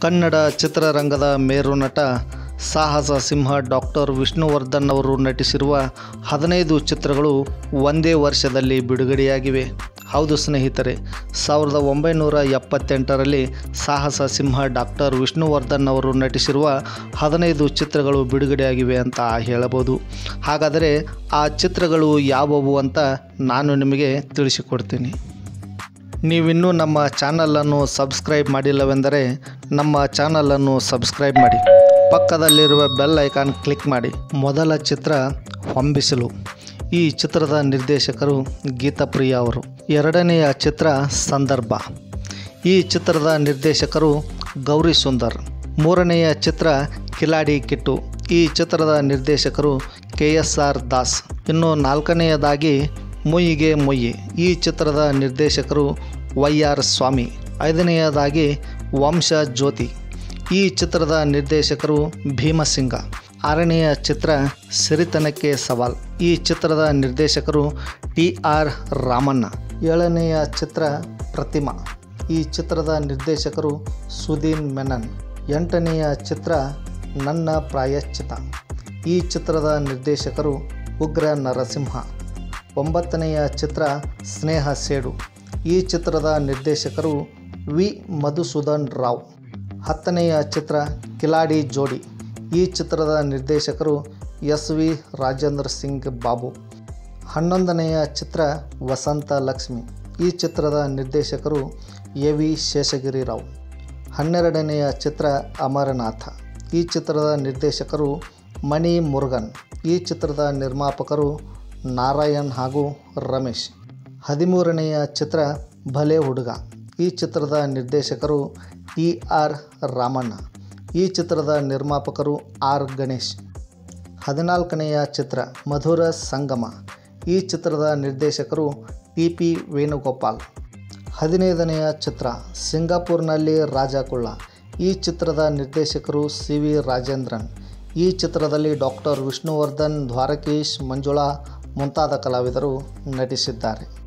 ಕನ್ನಡ ಚಿತ್ರರಂಗದ ಮೇರು ನಟ ಸಾಹಸ ಸಿಂಹ ಡಾಕ್ಟರ್ ವಿಷ್ಣುವರ್ಧನ್ ಅವರು ನಟಿಸಿರುವ ಹದಿನೈದು ಚಿತ್ರಗಳು ಒಂದೇ ವರ್ಷದಲ್ಲಿ ಬಿಡುಗಡೆಯಾಗಿವೆ ಹೌದು ಸ್ನೇಹಿತರೆ ಸಾವಿರದ ಒಂಬೈನೂರ ಎಪ್ಪತ್ತೆಂಟರಲ್ಲಿ ಸಾಹಸ ಸಿಂಹ ಡಾಕ್ಟರ್ ವಿಷ್ಣುವರ್ಧನ್ ಅವರು ನಟಿಸಿರುವ ಹದಿನೈದು ಚಿತ್ರಗಳು ಬಿಡುಗಡೆಯಾಗಿವೆ ಅಂತ ಹೇಳಬಹುದು ಹಾಗಾದರೆ ಆ ಚಿತ್ರಗಳು ಯಾವುವು ಅಂತ ನಾನು ನಿಮಗೆ ತಿಳಿಸಿಕೊಡ್ತೀನಿ ನೀವಿನ್ನೂ ನಮ್ಮ ಚಾನಲನ್ನು ಸಬ್ಸ್ಕ್ರೈಬ್ ಮಾಡಿಲ್ಲವೆಂದರೆ ನಮ್ಮ ಚಾನಲನ್ನು ಸಬ್ಸ್ಕ್ರೈಬ್ ಮಾಡಿ ಪಕ್ಕದಲ್ಲಿರುವ ಬೆಲ್ ಐಕಾನ್ ಕ್ಲಿಕ್ ಮಾಡಿ ಮೊದಲ ಚಿತ್ರ ಹೊಂಬಿಸಿಲು ಈ ಚಿತ್ರದ ನಿರ್ದೇಶಕರು ಗೀತಪ್ರಿಯ ಅವರು ಎರಡನೆಯ ಚಿತ್ರ ಸಂದರ್ಭ ಈ ಚಿತ್ರದ ನಿರ್ದೇಶಕರು ಗೌರಿ ಸುಂದರ್ ಮೂರನೆಯ ಚಿತ್ರ ಕಿಲಾಡಿ ಕಿಟ್ಟು ಈ ಚಿತ್ರದ ನಿರ್ದೇಶಕರು ಕೆ ಎಸ್ ಆರ್ ದಾಸ್ ಇನ್ನು ನಾಲ್ಕನೆಯದಾಗಿ ಮುಯ್ಯಿಗೆ ಮುಯ್ಯಿ ಈ ಚಿತ್ರದ ನಿರ್ದೇಶಕರು ವೈ ಆರ್ ಸ್ವಾಮಿ ಐದನೆಯದಾಗಿ ವಂಶ ಜ್ಯೋತಿ ಈ ಚಿತ್ರದ ನಿರ್ದೇಶಕರು ಭೀಮಸಿಂಗ ಆರನೆಯ ಚಿತ್ರ ಸಿರಿತನಕ್ಕೆ ಸವಾಲ್ ಈ ಚಿತ್ರದ ನಿರ್ದೇಶಕರು ಟಿ ಆರ್ ರಾಮಣ್ಣ ಏಳನೆಯ ಚಿತ್ರ ಪ್ರತಿಮಾ ಈ ಚಿತ್ರದ ನಿರ್ದೇಶಕರು ಸುದೀನ್ ಮೆನನ್ ಎಂಟನೆಯ ಚಿತ್ರ ನನ್ನ ಪ್ರಾಯಶ್ಚಿತ ಈ ಚಿತ್ರದ ನಿರ್ದೇಶಕರು ಉಗ್ರ ನರಸಿಂಹ ಒಂಬತ್ತನೆಯ ಚಿತ್ರ ಸ್ನೇಹ ಸೇಡು ಈ ಚಿತ್ರದ ನಿರ್ದೇಶಕರು ವಿ ಮಧುಸೂದನ್ ರಾವ್ ಹತ್ತನೆಯ ಚಿತ್ರ ಕಿಲಾಡಿ ಜೋಡಿ ಈ ಚಿತ್ರದ ನಿರ್ದೇಶಕರು ಎಸ್ ವಿ ರಾಜೇಂದ್ರ ಸಿಂಗ್ ಬಾಬು ಹನ್ನೊಂದನೆಯ ಚಿತ್ರ ವಸಂತ ಲಕ್ಷ್ಮಿ ಈ ಚಿತ್ರದ ನಿರ್ದೇಶಕರು ಎ ವಿ ಶೇಷಗಿರಿ ರಾವ್ ಹನ್ನೆರಡನೆಯ ಚಿತ್ರ ಅಮರನಾಥ ಈ ಚಿತ್ರದ ನಿರ್ದೇಶಕರು ಮಣಿ ಮುರುಗನ್ ಈ ಚಿತ್ರದ ನಿರ್ಮಾಪಕರು ನಾರಾಯಣ್ ಹಾಗೂ ರಮೇಶ್ ಹದಿಮೂರನೆಯ ಚಿತ್ರ ಭಲೆ ಹುಡುಗ ಈ ಚಿತ್ರದ ನಿರ್ದೇಶಕರು ಟಿ ಆರ್ ರಾಮಣ್ಣ ಈ ಚಿತ್ರದ ನಿರ್ಮಾಪಕರು ಆರ್ ಗಣೇಶ್ ಹದಿನಾಲ್ಕನೆಯ ಚಿತ್ರ ಮಧುರ ಸಂಗಮ ಈ ಚಿತ್ರದ ನಿರ್ದೇಶಕರು ಟಿ ಪಿ ವೇಣುಗೋಪಾಲ್ ಹದಿನೈದನೆಯ ಚಿತ್ರ ಸಿಂಗಾಪುರ್ನಲ್ಲಿ ರಾಜ ಕುಳ್ಳ ಈ ಚಿತ್ರದ ನಿರ್ದೇಶಕರು ಸಿ ವಿ ರಾಜೇಂದ್ರನ್ ಈ ಚಿತ್ರದಲ್ಲಿ ಡಾಕ್ಟರ್ ವಿಷ್ಣುವರ್ಧನ್ ದ್ವಾರಕೀಶ್ ಮಂಜುಳಾ ಮುಂತಾದ ಕಲಾವಿದರು ನಟಿಸಿದ್ದಾರೆ